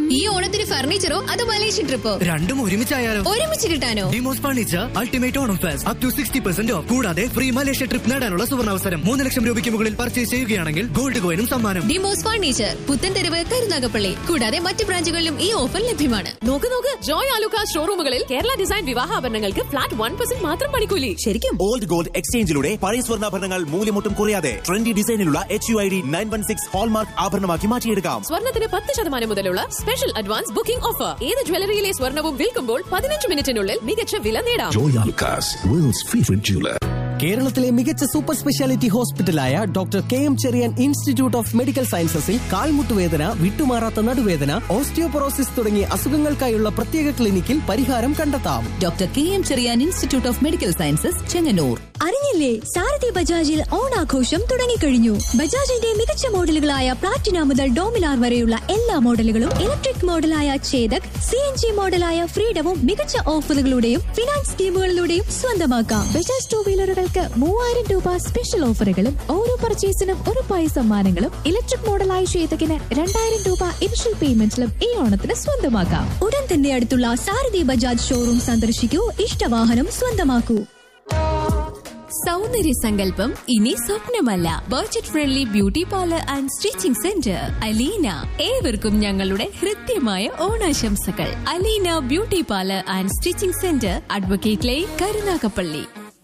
ഈ ഓണത്തിന് ഫർണിച്ചറോ അതോ മലേഷ്യൻ ട്രിപ്പോ രണ്ടും ഒരുമിച്ചായാലോ ഒരുമിച്ച് കിട്ടാനോ Demos furniture ultimate Onam fest up to sixty percent off കൂടാതെ ഫ്രീ മലേഷ്യ ട്രിപ്പ് നേടാനുള്ള സുവർണാവസരം മൂന്ന് ലക്ഷം രൂപയ്ക്ക് മുകളിൽ പർച്ചേസ് ചെയ്യുകയാണെങ്കിൽ ഗോൾഡ് കോയിനും സമ്മാനം ഡിമോസ് ഫർണിച്ചർ പുത്തൻതെരുവ് കരുനാഗപ്പള്ളി കൂടാതെ മറ്റ് ബ്രാഞ്ചുകളിലും ഈ ഓഫർ ലഭ്യമാണ് നോക്ക് നോക്ക് ജോയ് ആലുക്ക ഷോറൂമുകളിൽ കേരള ഡിസൈൻ വിവാഹാഭരണങ്ങൾക്ക് ഫ്ലാറ്റ് വൺ പെർസെന്റ് മാത്രം പണിക്കൂലി ശരിക്കും ഓൾഡ് ഗോൾഡ് എക്സ്ചേഞ്ചിലൂടെ പഴയ സ്വർണ്ണാഭരണങ്ങൾ മൂല്യമൊട്ടും കുറയാതെ ട്രെൻഡി ഡിസൈനിലുള്ള H U I D nine one six hallmark ആഭരണമാക്കി മാറ്റിയെടുക്കാം സ്വർണത്തിന് പത്ത് ശതമാനം മുതലുള്ള സ്പെഷ്യൽ അഡ്വാൻസ് ബുക്കിംഗ് ഓഫർ ഏത് ജ്വല്ലറിയിലെ സ്വർണവും വിൽക്കുമ്പോൾ പതിനഞ്ച് മിനിറ്റിനുള്ളിൽ മികച്ച വില നേടാം Joy Alucas, world's favorite jeweler. കേരളത്തിലെ മികച്ച സൂപ്പർ സ്പെഷ്യാലിറ്റി ഹോസ്പിറ്റലായ doctor K M Cherian institute of medical സയൻസസിൽ കാൽമുട്ടുവേദന വിട്ടുമാറാത്ത നടുവേദന ഓസ്റ്റിയോപൊറോസിസ് തുടങ്ങിയ അസുഖങ്ങൾക്കായുള്ള പ്രത്യേക ക്ലിനിക്കിൽ പരിഹാരം കണ്ടെത്താം doctor K M Cherian institute of medical sciences Chengannur അറിഞ്ഞില്ലേ സാരഥി ബജാജിൽ ഓണാഘോഷം തുടങ്ങിക്കഴിഞ്ഞു ബജാജിന്റെ മികച്ച മോഡലുകളായ പ്ലാറ്റിന മുതൽ ഡോമിനാർ വരെയുള്ള എല്ലാ മോഡലുകളും ഇലക്ട്രിക് മോഡലായ ചേതക് സി എൻ ജി മോഡലായ ഫ്രീഡവും മികച്ച ഓഫറുകളുടെയും ഫിനാൻസ് സ്കീമുകളിലൂടെയും സ്വന്തമാക്കാം ബജാജ് ടൂ വീലറുകൾക്ക് മൂവായിരം രൂപ സ്പെഷ്യൽ ഓഫറുകളും ഓരോ പർച്ചേസിനും ഒരു പൈസ സമ്മാനങ്ങളും ഇലക്ട്രിക് മോഡലായ ചേതകിന് രണ്ടായിരം രൂപ ഇനിഷ്യൽ പേയ്മെന്റിലും ഈ ഓണത്തിന് സ്വന്തമാക്കാം ഉടൻ തന്നെ അടുത്തുള്ള സാരഥി ബജാജ് ഷോറൂം സന്ദർശിക്കൂ ഇഷ്ടവാഹനം സ്വന്തമാക്കൂ സൗന്ദര്യ സങ്കല്പം ഇനി സ്വപ്നമല്ല budget friendly beauty parlour and stitching centre Aleena ഏവർക്കും ഞങ്ങളുടെ ഹൃദ്യമായ ഓണാശംസകൾ Aleena beauty parlour and stitching centre advocate line Karunagappally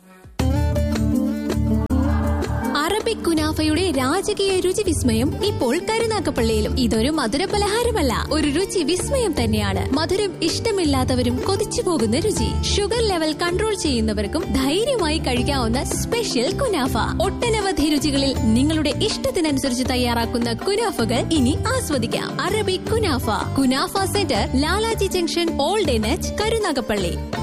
Arabic കുനാഫയുടെ രാജകീയ രുചി വിസ്മയം ഇപ്പോൾ കരുനാക്കപ്പള്ളിയിലും ഇതൊരു മധുര പലഹാരമല്ല ഒരു രുചി വിസ്മയം തന്നെയാണ് മധുരം ഇഷ്ടമില്ലാത്തവരും കൊതിച്ചു പോകുന്ന രുചി ഷുഗർ ലെവൽ കൺട്രോൾ ചെയ്യുന്നവർക്കും ധൈര്യമായി കഴിക്കാവുന്ന സ്പെഷ്യൽ കുനാഫ ഒട്ടനവധി രുചികളിൽ നിങ്ങളുടെ ഇഷ്ടത്തിനനുസരിച്ച് തയ്യാറാക്കുന്ന കുനാഫകൾ ഇനി ആസ്വദിക്കാം Arabic kunafa kunafa centre Lalaji junction old N H Karunagappally